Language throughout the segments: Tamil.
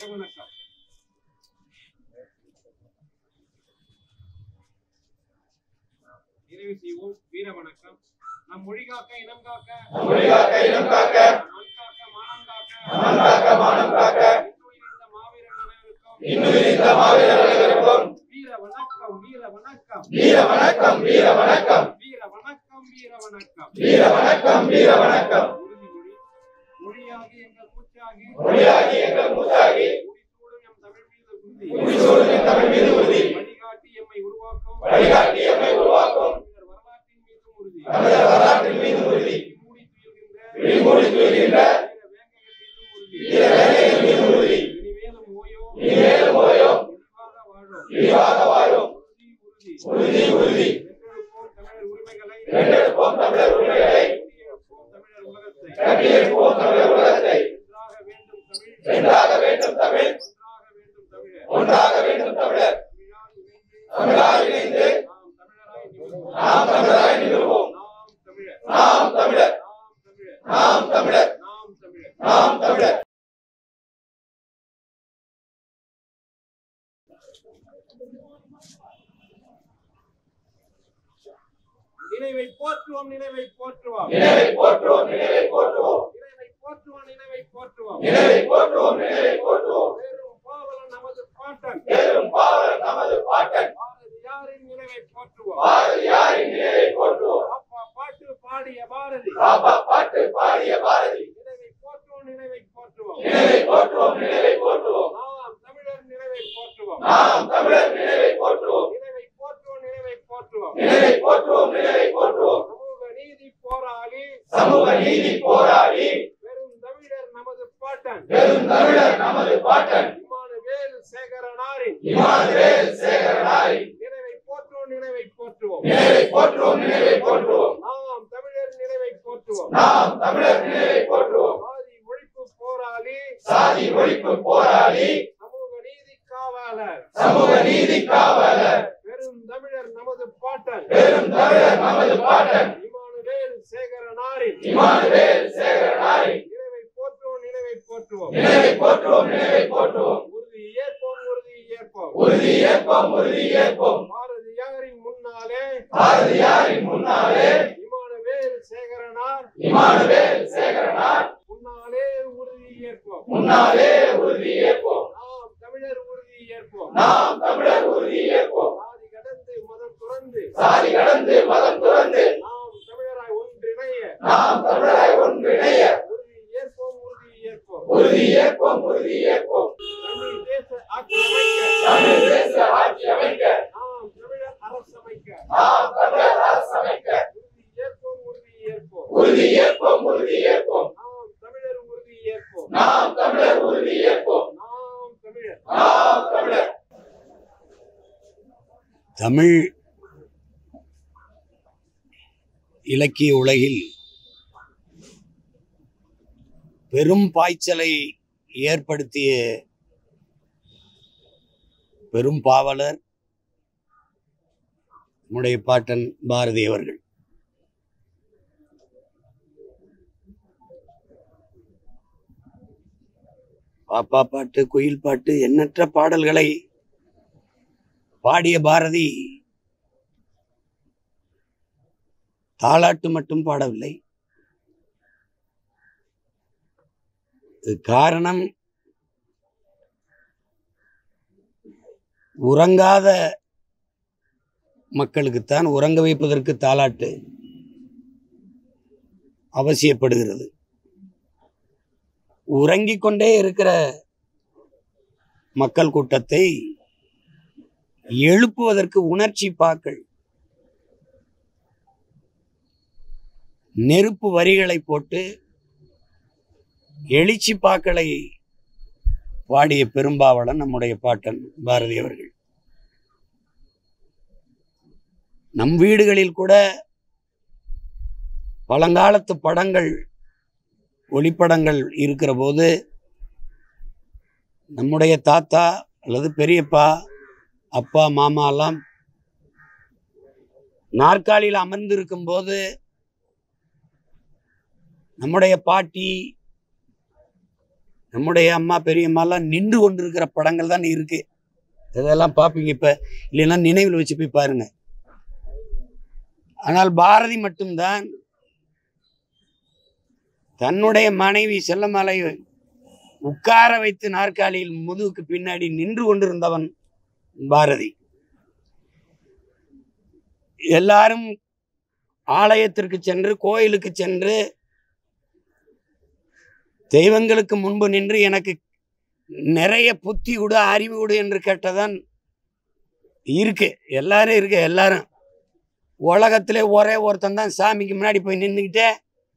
வணக்கம் நிறைவு செய்வோம் வீர வணக்கம் நம் மொழி காக்க இனம் காக்க மொழி காக்க, இனம் காக்க, மண் காக்க மானம் காக்க மண் காக்க, மானம் காக்க, இன்னுயிர் இந்த மாவீரர் அனைவருக்கும் இன்னுயிர் இந்த மாவீரர் அனைவருக்கும் வீர வணக்கம் வீர வணக்கம் வீர வணக்கம் வீர வணக்கம் வீர வணக்கம் வீர வணக்கம் வீர வணக்கம் வீர வணக்கம் உறுதிமொழி மொழியாகி எங்கள் மூச்சாகி மொழியாகி எங்கள் மூச்சாகி முடிசூடும் எம் தமிழ் மீது உறுதி முடிசூடும் என் தமிழ் மீது உறுதி வழிகாட்டி எம்மை உருவாக்கும் வழிகாட்டி எம்மை உருவாக்கும் தமிழர் வரலாற்றின் மீதும் உறுதி தமிழர் வரலாற்றின் மீது உறுதி மூடி துயில்கின்ற விழிமூடி துயில்கின்ற வீர வேங்கைகள் மீதும் உறுதி வீர வேங்கைகள் மீது உறுதி இனிமேலும் ஓயோ இனிமேலும் ஓயோ இழிவாக வாழும் இழிவாக வாழும் உறுதி உறுதி உறுதி உறுதி வென்றெடுப்போம் தமிழர் உரிமைகளை வென்றெடுப்போம் தமிழர் உரிமைகளை கட்டியெழுப்போம் தமிழர் உலகத்தை கட்டியெழுப்போம் தமிழர் உலகத்தை வென்றாக வேண்டும் தமிழ் வென்றாக வேண்டும் தமிழ் ஒன்றாக வேண்டும் தமிழர் ஒன்றாக வேண்டும் தமிழர் தமிழால் இணைந்து தமிழால் இணைந்து நாம் தமிழராய் நிமிர்வோம் நாம் தமிழராய் நிமிர்வோம் நாம் தமிழர் நாம் தமிழர் நாம் தமிழர் நாம் தமிழர் நாம் தமிழர் நாம் தமிழர் நினைவை போற்றுவோம் நினைவை போற்றுவோம் நினைவை போற்றுவோம் நினைவை போற்றுவோம் நினைவை போற்றுவோம் நினைவை போற்றுவோம் நினைவை போற்றுவோம் நினைவை போற்றுவோம் பெரும் பாவலன் நமது பாட்டன் பெரும் பாவலர் நமது பாட்டன் பாரதியாரின் நினைவை போற்றுவோம் பாரதியாரின் நினைவை போற்றுவோம் அப்பா பாட்டு பாடிய பாரதி பாப்பா பாட்டு பாடிய பாரதி நினைவை போற்றுவோம் நினைவை போற்றுவோம் நினைவை போற்றுவோம் நினைவை போற்றுவோம் நாம் தமிழர் நினைவை போற்றுவோம் நாம் தமிழர் நினைவை போற்றுவோம் நினைவை போற்றுவோம் நினைவை போற்றுவோம் நினைவை போற்றுவோம் நினைவை போற்றுவோம் சமூக நீதி போராளி சமூக நீதி போராளி பெரும் தமிழர் நமது பாட்டன் பெரும் தமிழர் நமது பாட்டன் இமானுவேல் சேகரனாரின் இமானுவேல் சேகரனாரி நினைவை போற்றுவோம் நினைவை போற்றுவோம் நினைவை போற்றுவோம் நினைவை போற்றுவோம் நாம் தமிழர் நினைவை போற்றுவோம் நாம் தமிழர் நினைவை போற்றுவோம் சாதி ஒழிப்பு போராளி சாதி ஒழிப்பு போராளி சமூக நீதி காவலர் சமூக நீதி காவலர் பெரும் தமிழர் நமது பாட்டன் பெரும் தமிழர் நமது பாட்டன் இமானுவேல் சேகரனாரின் இமானுவேல் சேகரனாரி நினைவை போற்றுவோம் நினைவை போற்றுவோம் நினைவை போற்றுவோம் நினைவை போற்றுவோம் உறுதி ஏற்போம் உறுதி ஏற்போம் உறுதி ஏற்போம் உறுதி ஏற்போம் பாரதியாரின் முன்னாலே பாரதியாரின் முன்னாலே இமானுவேல் சேகரனார் இமானுவேல் சேகரனார் முன்னாலே உறுதி ஏற்போம் முன்னாலே உறுதி ஏற்போம் நாம் தமிழர் உறுதி ஏற்போம் நாம் தமிழர் உறுதி ஏற்போம் சாதி கடந்து மதம் துறந்து சாதி கடந்து மதம் துறந்து நாம் தமிழராய் ஒன்றிணைய நாம் தமிழராய் ஒன்றிணைய உறுதி ஏற்போம் உறுதி ஏற்போம் உறுதி ஏற்போம் உறுதி ஏற்போம் தமிழ் தேச ஆட்சி அமைக்க தமிழ் தேச ஆட்சி அமைக்க நாம் தமிழர் அரசமைக்க நாம் தமிழர் அரசமைக்க உறுதி ஏற்போம் உறுதி ஏற்போம் உறுதி ஏற்போம் உறுதி ஏற்போம் நாம் தமிழர் உறுதி ஏற்போம் நாம் தமிழர் உறுதி ஏற்போம் நாம் தமிழர் நாம் தமிழர் தமிழ் இலக்கிய உலகில் பெரும் பாய்ச்சலை ஏற்படுத்திய பெரும் பாவலர் நம்முடைய பாட்டன் பாரதி அவர்கள் பாப்பா பாட்டு குயில் பாட்டு எண்ணற்ற பாடல்களை பாடிய பாரதி தாலாட்டு மட்டும் பாடவில்லை இது காரணம் உறங்காத மக்களுக்குத்தான் உறங்க வைப்பதற்கு தாலாட்டு அவசியப்படுகிறது உறங்கிக் கொண்டே இருக்கிற மக்கள் கூட்டத்தை எழுப்புவதற்கு உணர்ச்சி பாக்கள் நெருப்பு வரிகளை போட்டு எழுச்சி பாக்களை பாடிய பெரும்பாவளன் நம்முடைய பாட்டன் பாரதி அவர்கள் நம் வீடுகளில் கூட பழங்காலத்து படங்கள் ஒளிப்படங்கள் இருக்கிற போது நம்முடைய தாத்தா அல்லது பெரியப்பா அப்பா மாமா எல்லாம் நாற்காலியில் அமர்ந்திருக்கும் போது நம்முடைய பாட்டி நம்முடைய அம்மா பெரியம்மாலாம் நின்று கொண்டிருக்கிற படங்கள் தான் இருக்கு இதெல்லாம் பார்ப்பீங்க இப்போ இல்லைன்னா நினைவில் வச்சு போய் பாருங்க ஆனால் பாரதி மட்டும்தான் தன்னுடைய மனைவி செல்லமலை உட்கார வைத்து நாற்காலியில் முதுகுக்கு பின்னாடி நின்று கொண்டிருந்தவன் பாரதி எல்லாரும் ஆலயத்திற்கு சென்று கோயிலுக்கு சென்று தெய்வங்களுக்கு முன்பு நின்று எனக்கு நிறைய புத்தி கொடு அறிவு கொடு என்று கேட்டதான் இருக்கு எல்லாரும் இருக்கு எல்லாரும் உலகத்திலே ஒரே ஒருத்தன் தான் சாமிக்கு முன்னாடி போய் நின்றுக்கிட்டே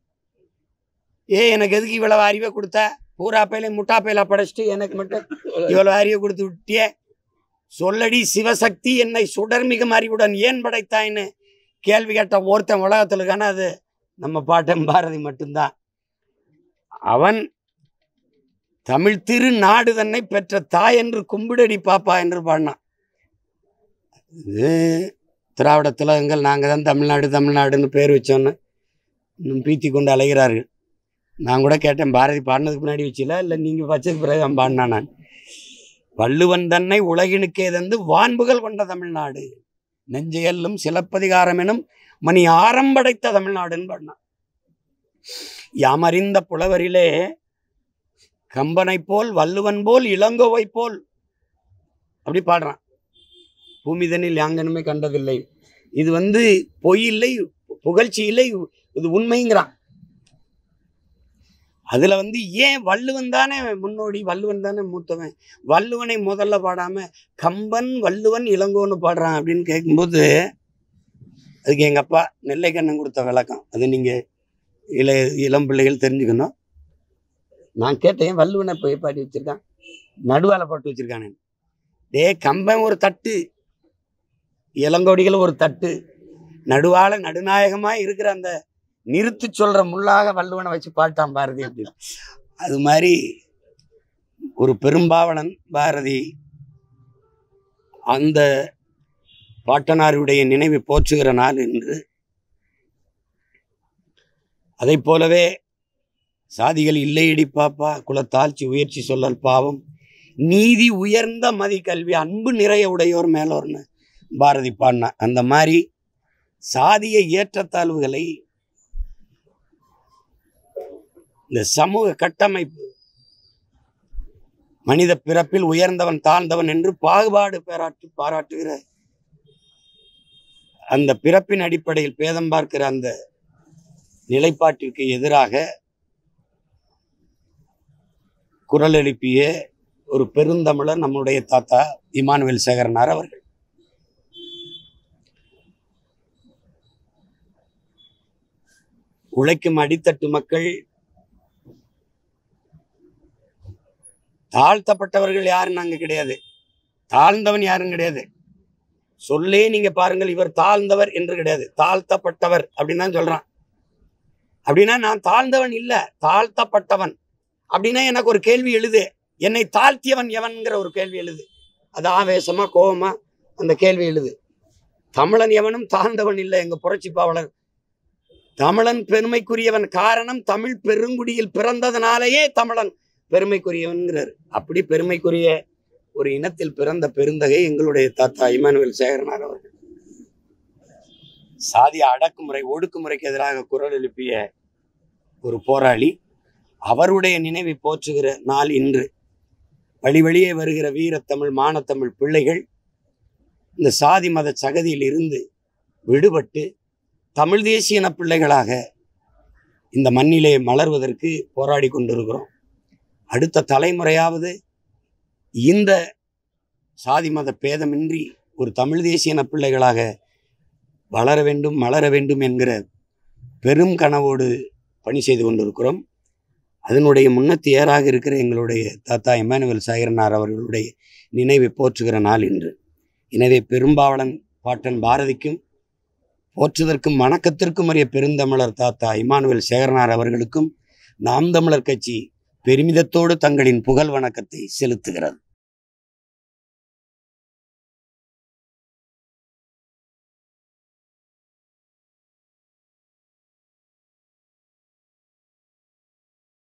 ஏ எனக்கு எதுக்கு இவ்வளவு அறிவை கொடுத்த பூரா பையில முட்டா பையில படைச்சிட்டு எனக்கு மட்டும் இவ்வளவு அறிவை கொடுத்து விட்டியே சொல்லடி சிவசக்தி என்னை சுடர்மிகும் அறிவுடன் ஏன் படைத்தாய்ன்னு கேள்வி கேட்ட ஒருத்தன் உலகத்தில் இருக்கான அது நம்ம பாட்டன் பாரதி மட்டும்தான் அவன் தமிழ் திரு நாடு தன்னை பெற்ற தாய் என்று கும்பிடடி பாப்பா என்று பாடினான் இது திராவிட திலகங்கள் நாங்கள் தான் தமிழ்நாடு தமிழ்நாடுன்னு பேர் வச்சோன்னு இன்னும் பீத்தி கொண்டு அலைகிறார்கள் நான் கூட கேட்டேன் பாரதி பாடினதுக்கு முன்னாடி வச்சில இல்லை நீங்கள் வச்சதுக்கு பிறகு அவன் பாடினா நான் வள்ளுவன் தன்னை உலகினுக்கே தந்து வான்புகள் கொண்ட தமிழ்நாடு நெஞ்சையல்லும் சிலப்பதிகாரம் எனும் மணி ஆரம்படைத்த தமிழ்நாடுன்னு பாடினான் யாமறிந்த புலவரிலே கம்பனைப் போல் வள்ளுவன் போல் இளங்கோவை போல் அப்படி பாடுறான் பூமிதனில் யாங்கனுமே கண்டதில்லை இது வந்து பொய் இல்லை புகழ்ச்சி இல்லை இது உண்மைங்கிறான் அதுல வந்து ஏன் வள்ளுவன் தானே முன்னோடி வள்ளுவன் தானே மூத்தவன் வள்ளுவனை முதல்ல பாடாம கம்பன் வள்ளுவன் இளங்கோன்னு பாடுறான் அப்படின்னு கேட்கும்போது அதுக்கு எங்க அப்பா நெல்லைக்கண்ணன் கொடுத்த விளக்கம் அது நீங்க இள இளம் பிள்ளைகள் தெரிஞ்சுக்கணும் நான் கேட்டேன் வள்ளுவனை போய் பாடி வச்சிருக்கான் நடுவால போட்டு வச்சிருக்கானே டே கம்பன் ஒரு தட்டு இளங்கோடிகள் ஒரு தட்டு நடுவால நடுநாயகமா இருக்கிற அந்த நிறுத்து சொல்ற முள்ளாக வள்ளுவனை வச்சு பாட்டான் பாரதி அப்படின்னு அது மாதிரி ஒரு பெரும்பாவலன் பாரதி அந்த பாட்டனாருடைய நினைவை போற்றுகிற நாள் என்று அதைப் போலவே சாதிகள் இல்லையடி பாப்பா குலத்தாழ்ச்சி உயர்ச்சி சொல்லல் பாவம் நீதி உயர்ந்த மதி கல்வி அன்பு நிறைய உடையோர் மேலோர்னு பாரதி பாடினா அந்த மாதிரி சாதிய ஏற்றத்தாழ்வுகளை இந்த சமூக கட்டமைப்பு மனித பிறப்பில் உயர்ந்தவன் தாழ்ந்தவன் என்று பாகுபாடு பாராட்டு பாராட்டுகிற அந்த பிறப்பின் அடிப்படையில் பேதம் பார்க்கிற அந்த நிலைப்பாட்டிற்கு எதிராக குரல் எழுப்பிய ஒரு பெருந்தமிழர் நம்முடைய தாத்தா இமானுவேல் சேகரனார் அவர்கள் உழைக்கும் அடித்தட்டு மக்கள் தாழ்த்தப்பட்டவர்கள் யாரும் நாங்க கிடையாது தாழ்ந்தவன் யாரும் கிடையாது சொல்லே நீங்க பாருங்கள் இவர் தாழ்ந்தவர் என்று கிடையாது தாழ்த்தப்பட்டவர் அப்படின்னு தான் சொல்றான் அப்படின்னா நான் தாழ்ந்தவன் இல்ல தாழ்த்தப்பட்டவன் அப்படின்னா எனக்கு ஒரு கேள்வி எழுது என்னை தாழ்த்தியவன் எவன்கிற ஒரு கேள்வி எழுது அது ஆவேசமா கோபமா அந்த கேள்வி எழுது தமிழன் எவனும் தாழ்ந்தவன் இல்லை எங்க புரட்சி பாவலர் தமிழன் பெருமைக்குரியவன் காரணம் தமிழ் பெருங்குடியில் பிறந்ததனாலேயே தமிழன் பெருமைக்குரியவன்கிறார் அப்படி பெருமைக்குரிய ஒரு இனத்தில் பிறந்த பெருந்தகை எங்களுடைய தாத்தா இமானுவேல் சேகரனார் அவர்கள் சாதிய அடக்குமுறை ஒடுக்குமுறைக்கு எதிராக குரல் எழுப்பிய ஒரு போராளி அவருடைய நினைவை போற்றுகிற நாள் இன்று வழி வழியே வருகிற வீரத்தமிழ் மானத்தமிழ் பிள்ளைகள் இந்த சாதி மத சகதியில் இருந்து விடுபட்டு தமிழ் தேசிய இன பிள்ளைகளாக இந்த மண்ணிலே மலர்வதற்கு போராடி கொண்டிருக்கிறோம் அடுத்த தலைமுறையாவது இந்த சாதி மத பேதமின்றி ஒரு தமிழ் தேசிய இன பிள்ளைகளாக வளர வேண்டும் மலர வேண்டும் என்கிற பெரும் கனவோடு பணி செய்து கொண்டிருக்கிறோம் அதனுடைய முன்னத்தியராக இருக்கிற எங்களுடைய தாத்தா இமானுவேல் சாகரனார் அவர்களுடைய நினைவை போற்றுகிற நாள் இன்று எனவே பெரும்பாவளன் பாட்டன் பாரதிக்கும் போற்றுதற்கும் வணக்கத்திற்கும் உரிய பெருந்தமிழர் தாத்தா இமானுவேல் சேகரனார் அவர்களுக்கும் நாம் தமிழர் கட்சி பெருமிதத்தோடு தங்களின் புகழ் வணக்கத்தை செலுத்துகிறது